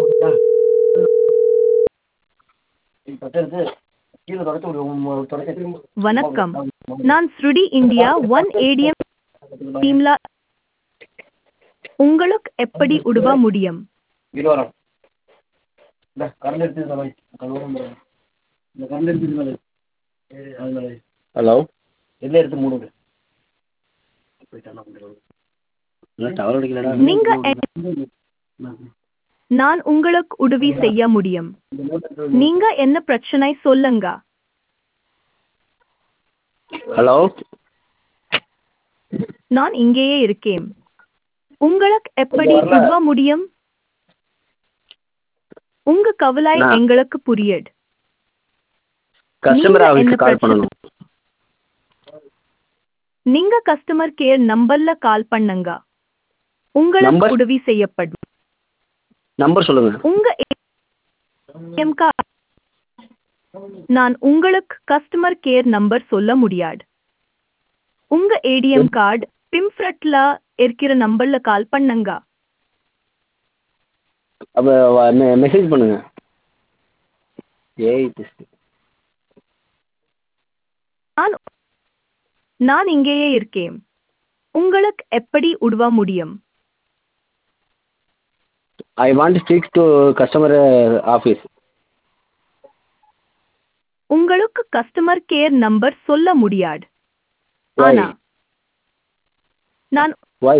வணக்கம் நான் ஸ்ருடி இந்தியா ஒன் ஏடிஎம் டீம்ல உங்களுக்கு எப்படி உதவ முடியும் இரு வரோம் இந்த கரண்ட் எடுத்து பாய் இந்த கரண்ட் எடுத்து ஹலோ எல்லாம் எடுத்து மூடுங்க டவர் அடிக்கலடா நீங்க எ- நான் உங்களுக்கு உதவி செய்ய முடியும் நீங்க என்ன பிரச்சனை சொல்லுங்க ஹலோ நான் இங்கேயே இருக்கேன் உங்களுக்கு எப்படி வரல. உதவ முடியும் உங்க கவலை நான்- எங்களுக்கு புரியுது கஸ்டமர் நீங்க ஆஃபீஸ்க்கு என்ன கால் பிரச்சனை? பண்ணணும் நீங்க கஸ்டமர் கேர் நம்பர்ல கால் பண்ணுங்க உங்களுக்கு நம்பர்? உதவி செய்யப்படும் நம்பர் சொல்லுங்க உங்க ஏடிஎம் கார்டு நான் உங்களுக்கு கஸ்டமர் கேர் நம்பர் சொல்ல முடியாது உங்க ஏடிஎம் கார்டு பிம்ஃப்ரட்ல இருக்கிற நம்பர்ல கால் பண்ணுங்க அப்போ மெசேஜ் பண்ணுங்க ஏய் டெஸ்ட் நான் நான் இங்கேயே இருக்கேன் உங்களுக்கு எப்படி உதவ முடியும் I want speak to customer office உங்களுக்கு கஸ்டமர் கேர் நம்பர் சொல்ல முடியாது Why? ஆனா நான் வை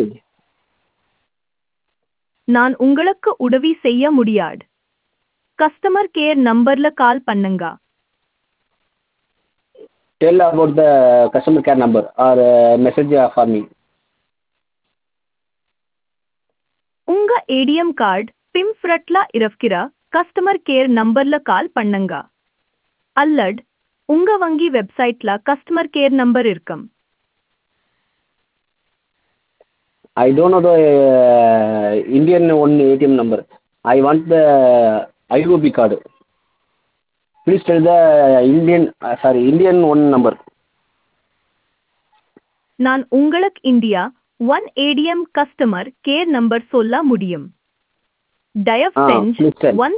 நான் உங்களுக்கு உதவி செய்ய முடியாது கஸ்டமர் கேர் நம்பர்ல கால் பண்ணுங்க tell about the customer care number or message for me உங்க ஏடிஎம் கார்டு பிம்ஃப்ரட்ல இருக்கிற கஸ்டமர் கேர் நம்பர்ல கால் பண்ணுங்க அல்லது உங்க வங்கி வெப்சைட்ல கஸ்டமர் கேர் நம்பர் இருக்கும் I don't know the uh, Indian one ATM number. I want the IOB card. Please tell the Indian, uh, sorry, Indian one number. நான் உங்களுக்கு India one ATM customer care number சொல்ல முடியும் தயவு ஆ, செஞ்சு please tell. One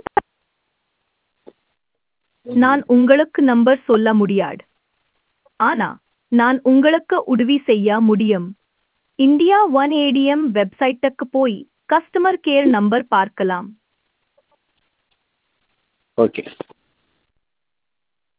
நான் உங்களுக்கு number சொல்ல முடியாது ஆனா நான் உங்களுக்கு உதவி செய்ய முடியும் இந்தியா ஒன் ஏடிஎம் வெப்சைட்டுக்கு போய் கஸ்டமர் கேர் நம்பர் பார்க்கலாம் Okay.